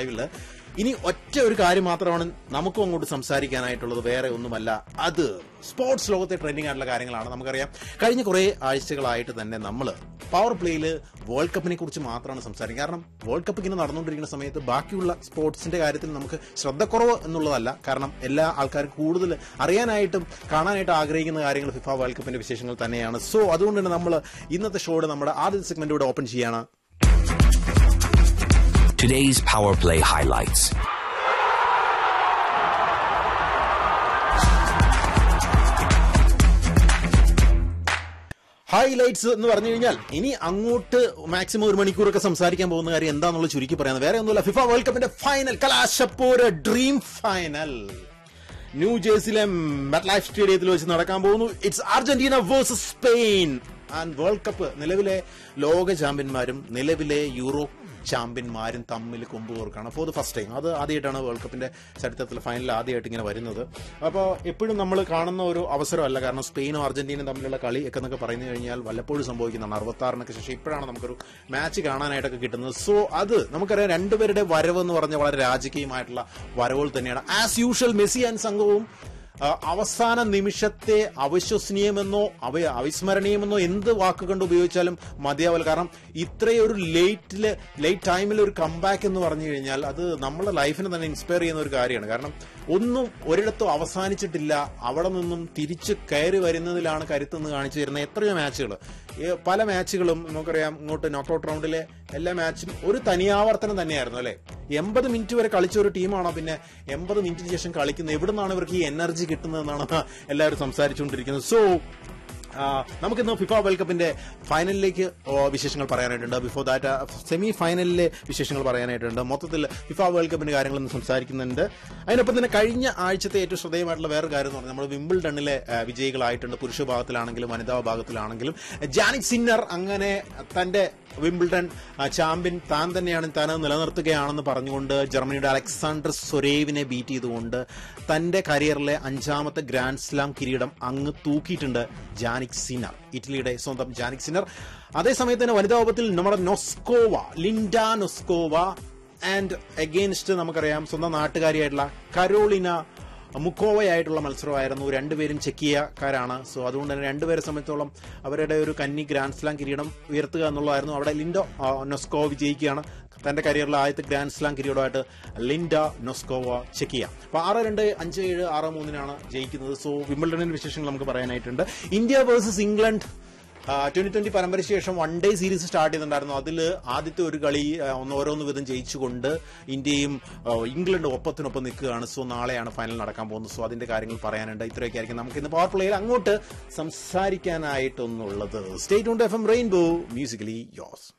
ലൈവില് ഇനി ഒറ്റ ഒരു കാര്യം മാത്രമാണ് നമുക്കും അങ്ങോട്ട് സംസാരിക്കാനായിട്ടുള്ളത് വേറെ ഒന്നുമല്ല അത് സ്പോർട്സ് ലോകത്തെ ട്രെൻഡിങ് ആയിട്ടുള്ള കാര്യങ്ങളാണ് നമുക്കറിയാം കഴിഞ്ഞ കുറെ ആഴ്ചകളായിട്ട് തന്നെ നമ്മൾ പവർ പ്ലേയിൽ വേൾഡ് കപ്പിനെ കുറിച്ച് മാത്രമാണ് സംസാരിക്കുന്നത് കാരണം വേൾഡ് കപ്പ് ഇങ്ങനെ നടന്നുകൊണ്ടിരിക്കുന്ന സമയത്ത് ബാക്കിയുള്ള സ്പോർട്സിന്റെ കാര്യത്തിൽ നമുക്ക് ശ്രദ്ധക്കുറവ് എന്നുള്ളതല്ല കാരണം എല്ലാ ആൾക്കാരും കൂടുതൽ അറിയാനായിട്ടും കാണാനായിട്ട് ആഗ്രഹിക്കുന്ന കാര്യങ്ങൾ ഫിഫ വേൾഡ് കപ്പിന്റെ വിശേഷങ്ങൾ തന്നെയാണ് സോ അതുകൊണ്ട് തന്നെ നമ്മൾ ഇന്നത്തെ ഷോയുടെ നമ്മുടെ ആദ്യത്തെ സെഗ്മെന്റ് ഇവിടെ ഓപ്പൺ ചെയ്യാണ് Today's Power Play highlights. Highlights എന്ന് പറഞ്ഞു കഴിഞ്ഞാൽ ഇനി അങ്ങോട്ട് മാക്സിമം ഒരു മണിക്കൂറൊക്കെ സംസാരിക്കാൻ പോകുന്ന കാര്യം എന്താണെന്നുള്ള ചുരുക്കി പറയാൻ വേറെ ഒന്നുമില്ല ഫിഫ വേൾഡ് കപ്പിന്റെ ഫൈനൽ കലാശപ്പോര് ഡ്രീം ഫൈനൽ ന്യൂ ജേഴ്സിയിലെ മെറ്റ് ലൈഫ് സ്റ്റേഡിയത്തിൽ വെച്ച് നടക്കാൻ പോകുന്നു it's Argentina versus Spain and world cup നിലവിലെ ലോക ചാമ്പ്യന്മാരും നിലവിലെ യൂറോപ്പ് ചാമ്പ്യന്മാരും തമ്മിൽ കൊമ്പ് കോർക്കാണ് ഫോർ ദ ഫസ്റ്റ് ടൈം അത് ആദ്യമായിട്ടാണ് വേൾഡ് കപ്പിന്റെ ചരിത്രത്തിൽ ഫൈനൽ ആദ്യമായിട്ട് ഇങ്ങനെ വരുന്നത് അപ്പോൾ എപ്പോഴും നമ്മൾ കാണുന്ന ഒരു അവസരമല്ല കാരണം സ്പെയിനും അർജന്റീനയും തമ്മിലുള്ള കളി ഒക്കെ എന്നൊക്കെ പറഞ്ഞു കഴിഞ്ഞാൽ വല്ലപ്പോഴും സംഭവിക്കുന്നതാണ് അറുപത്താറിനൊക്കെ ശേഷം ഇപ്പോഴാണ് നമുക്കൊരു മാച്ച് കാണാനായിട്ടൊക്കെ കിട്ടുന്നത് സോ അത് നമുക്കറിയാം രണ്ടുപേരുടെ വരവ് എന്ന് പറഞ്ഞാൽ വളരെ രാജകീയമായിട്ടുള്ള വരവുകൾ തന്നെയാണ് ആസ് യൂഷ്വൽ മെസ്സി ആൻഡ് സംഘവും ആ, അവസാന നിമിഷത്തെ അവിശ്വസനീയമെന്നോ അവ അവിസ്മരണീയമെന്നോ എന്ത് വാക്ക് കൊണ്ട് ഉപയോഗിച്ചാലും മതിയാവില്ല കാരണം ഇത്രയൊരു ലേറ്റില് ലേറ്റ് ടൈമിൽ ഒരു കംബാക്ക് എന്ന് പറഞ്ഞു കഴിഞ്ഞാൽ അത് നമ്മുടെ ലൈഫിനെ തന്നെ ഇൻസ്പയർ ചെയ്യുന്ന ഒരു കാര്യമാണ് കാരണം ഒന്നും ഒരിടത്തും അവസാനിച്ചിട്ടില്ല അവിടെ നിന്നും തിരിച്ച് കയറി വരുന്നതിലാണ് കരുത്തെന്ന് കാണിച്ചു തരുന്ന എത്രയോ മാച്ചുകൾ പല മാച്ചുകളും നമുക്കറിയാം ഇങ്ങോട്ട് നോക്കൌട്ട് റൗണ്ടിലെ എല്ലാ മാച്ചും ഒരു തനിയാവർത്തനം തന്നെയായിരുന്നു അല്ലെ എൺപത് മിനിറ്റ് വരെ കളിച്ച ഒരു ടീമാണോ പിന്നെ എൺപത് മിനിറ്റിന് ശേഷം കളിക്കുന്നത് എവിടെ നിന്നാണ് ഇവർക്ക് ഈ എനർജി കിട്ടുന്നതെന്നാണ് എല്ലാവരും സംസാരിച്ചുകൊണ്ടിരിക്കുന്നത് സോ നമുക്കിന്ന് ഫിഫ വേൾഡ് കപ്പിന്റെ ഫൈനലിലേക്ക് ഓ, വിശേഷങ്ങൾ പറയാനായിട്ടുണ്ട് ബിഫോർ ദാറ്റ് സെമി ഫൈനലിലെ വിശേഷങ്ങൾ പറയാനായിട്ടുണ്ട് മൊത്തത്തിൽ ഫിഫ വേൾഡ് കപ്പിന്റെ കാര്യങ്ങളൊന്നും സംസാരിക്കുന്നുണ്ട് അതിനൊപ്പം തന്നെ കഴിഞ്ഞ ആഴ്ചത്തെ ഏറ്റവും ശ്രദ്ധേയമായിട്ടുള്ള വേറൊരു കാര്യം എന്ന് പറഞ്ഞാൽ നമ്മൾ വിംബിൾഡണിലെ ആ, വിജയികളായിട്ടുണ്ട് പുരുഷ ഭാഗത്തിലാണെങ്കിലും വനിതാ ഭാഗത്തിലാണെങ്കിലും ജാനിക് സിന്നർ അങ്ങനെ തന്റെ വിംബിൾഡൺ ആ, ചാമ്പ്യൻ താൻ തന്നെയാണ് താൻ അത് നിലനിർത്തുകയാണെന്ന് പറഞ്ഞുകൊണ്ട് ജർമ്മനിയുടെ അലക്സാണ്ടർ സൊരേവിനെ ബീറ്റ് ചെയ്തുകൊണ്ട് തന്റെ കരിയറിലെ അഞ്ചാമത്തെ ഗ്രാൻഡ് സ്ലാം കിരീടം അങ്ങ് തൂക്കിയിട്ടുണ്ട് ജാനിക് സിന്നർ ഇറ്റലിയുടെ സ്വന്തം ജാനിക് സിന്നർ അതേസമയത്ത് തന്നെ വനിതാ വിഭാഗത്തിൽ നമ്മുടെ Noskova Linda Noskova and against നമുക്കറിയാം സ്വന്തം നാട്ടുകാരിയായിട്ടുള്ള കരോളിന മുക്കോവയായിട്ടുള്ള മത്സരമായിരുന്നു രണ്ടുപേരും ചെക്കിയക്കാരാണ് സോ അതുകൊണ്ട് തന്നെ രണ്ടുപേരെ സംബന്ധിച്ചോളം അവരുടെ ഒരു കന്നി ഗ്രാൻഡ് സ്ലാം കിരീടം ഉയർത്തുക എന്നുള്ളതായിരുന്നു അവിടെ ലിൻഡോ ആ, നൊസ്കോ വിജയിക്കുകയാണ് തന്റെ കരിയറിലെ ആദ്യത്തെ ഗ്രാൻഡ് സ്ലാം കിരീടമായിട്ട് ലിൻഡ നൊസ്കോവ ചെക്കിയ അപ്പൊ ആറ് രണ്ട് അഞ്ച് ഏഴ് ആറ് മൂന്നിനാണ് ജയിക്കുന്നത് സോ വിംബിൾഡണിന്റെ വിശേഷങ്ങൾ നമുക്ക് പറയാനായിട്ടുണ്ട് India versus England twenty twenty പരമ്പരയ്ക്ക് ശേഷം വൺ ഡേ സീരീസ് സ്റ്റാർട്ട് ചെയ്തിട്ടുണ്ടായിരുന്നു അതിൽ ആദ്യത്തെ ഒരു കളി ആ, ഒന്ന് ഓരോന്ന് വിധം ജയിച്ചുകൊണ്ട് ഇന്ത്യയും ആ, ഇംഗ്ലണ്ടും ഒപ്പത്തിനൊപ്പം നിൽക്കുകയാണ് സോ നാളെയാണ് ഫൈനൽ നടക്കാൻ പോകുന്നത് സോ അതിന്റെ കാര്യങ്ങൾ പറയാനുണ്ട് ഇത്രയൊക്കെ ആയിരിക്കും നമുക്ക് ഇന്ന് പവർ പ്ലേയിൽ അങ്ങോട്ട് സംസാരിക്കാനായിട്ടൊന്നുള്ളത് സ്റ്റേറ്റ് ഉണ്ട് എഫ് എം റെയിൻബോ മ്യൂസിക്കലി യോസ്